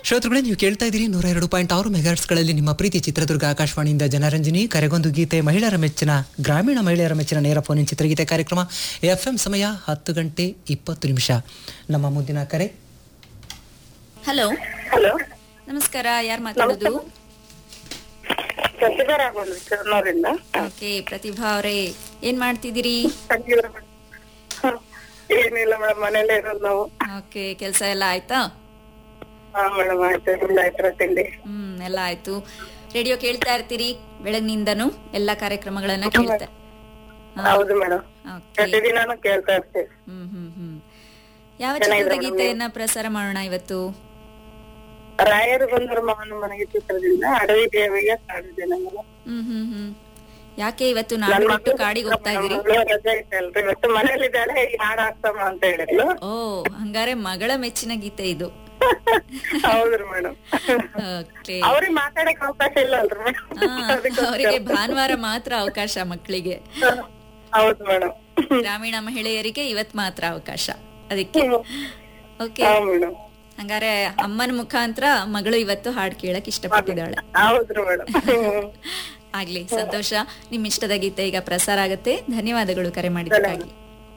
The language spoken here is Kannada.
ಶ್ರೋತೃಗಳೇ ನೀವು ಕೇಳ್ತಾ ಇದ್ದೀರಿ ನೂರ ಎರಡು ಪಾಯಿಂಟ್ ಆರು ಮೆಗಾಟ್ಸ್ಗಳಲ್ಲಿ ನಿಮ್ಮ ಪ್ರೀತಿ ಚಿತ್ರದುರ್ಗ ಆಕಾಶವಾಣಿಯಿಂದ ಜನರಂಜನಿ ಕರೆಗೊಂದು ಗೀತೆ ಮಹಿಳೆಯರ ಮೆಚ್ಚಿನ ಗ್ರಾಮೀಣ ಮಹಿಳೆಯರ ಮೆಚ್ಚಿನ ನೇರ ಫೋನಿನ ಚಿತ್ರಗೀತೆ ಕಾರ್ಯಕ್ರಮ ಎಫ್ ಎಂ ಸಮಯ ಹತ್ತು ಗಂಟೆ ಇಪ್ಪತ್ತು ನಿಮಿಷ ನಮ್ಮ ಮುಂದಿನ ಕರೆ ಹಲೋ ಹಲೋ ನಮಸ್ಕಾರ ಯಾರು ಮಾತಾಡೋದು ಪ್ರತಿಭಾ ರಾಘವನ್ ಚರ್ನೂರಿಂದ ಓಕೆ ಪ್ರತಿಭಾ ಅವರೇ ಏನ್ ಮಾಡ್ತಿದ್ದೀರಿ ಏನಿಲ್ಲ ಮೇಡಮ್ ಮನೇಲೆ ಇರೋದು ನಾವು ಓಕೆ ಕೆಲಸ ಎಲ್ಲ ಆಯ್ತಾ ಹಾ ಮೇಡಮ್ ಆಯ್ತು ನಿಮ್ದು ಆಯ್ತರ ತಿಂಡಿ ಹ್ಮ್ ಎಲ್ಲ ಆಯ್ತು ರೇಡಿಯೋ ಕೇಳ್ತಾ ಇರ್ತೀರಿ ಬೆಳಗ್ನಿಂದನು ಎಲ್ಲಾ ಕಾರ್ಯಕ್ರಮಗಳನ್ನ ಕೇಳ್ತಾ ಹೌದು ಮೇಡಮ್ ಓಕೆ ಪ್ರತಿದಿನಾನು ಕೇಳ್ತಾ ಇರ್ತೀವಿ ಹ್ಮ್ ಹ್ಮ್ ಹ್ಮ್ ಯಾವ ಚಿತ್ರದ ಗೀತೆಯನ್ನ ಪ್ರಸಾರ ಮಾಡೋಣ ಇವತ್ತು ರಾಯರು ಬಂದರು ಮಗನ ಮನೆಗೆ ಚಿತ್ರದಿಂದ ಅಡವಿ ದೇವಿಗೆ ಕಾಡಿದೆ ನಮ್ಮಲ್ಲ ಹ್ಮ್ ಹ್ಮ್ ಹ್ಮ್ ಯಾಕೆ ಇವತ್ತು ನಾಡು ಬಿಟ್ಟು ಕಾಡಿಗೆ ಹೋಗ್ತಾ ಇದೀರಿ ರಜೆ ಐತಲ್ರಿ ಇವತ್ತು ಮನೇಲಿದ್ದಾಳೆ ಈ ಹಾಡು ಹಾಕ್ತಮ್ಮ ಅಂತ ಹೇಳಿದ್ಲು ಓ ಹಂಗಾರೆ ಮಗಳ ಮೆಚ್ಚಿನ ಗೀತೆ ಇದು ಹೌದ್ರಿ ಮೇಡಮ್ ಓಕೆ ಅವ್ರಿಗೆ ಮಾತಾಡಕ್ ಅವಕಾಶ ಇಲ್ಲ ಅಲ್ರಿ ಮೇಡಮ್ ಅವರಿಗೆ ಭಾನುವಾರ ಮಾತ್ರ ಅವಕಾಶ ಮಕ್ಕಳಿಗೆ ಹೌದು ಮೇಡಮ್ ಗ್ರಾಮೀಣ ಮಹಿಳೆಯರಿಗೆ ಇವತ್ ಮಾತ್ರ ಅವಕಾಶ ಅದಕ್ಕೆ ಓಕೆ ಹಾ ಮೇಡಮ್ ಹಂಗಾರೆ ಅಮ್ಮನ ಮುಖಾಂತರ ಮಗಳು ಇವತ್ತು ಹಾಡ್ ಕೇಳಕ್ ಇಷ್ಟಪಟ್ಟಿದ್ದಾಳೆ ಹೌದ್ರಿ ಮೇಡಮ್ ಆಗ್ಲಿ ಸಂತೋಷ ನಿಮ್ ಇಷ್ಟದ ಗೀತೆ ಈಗ ಪ್ರಸಾರ ಆಗತ್ತೆ ಧನ್ಯವಾದಗಳು ಕರೆ ಮಾಡಿದ್ದಕ್ಕಾಗಿ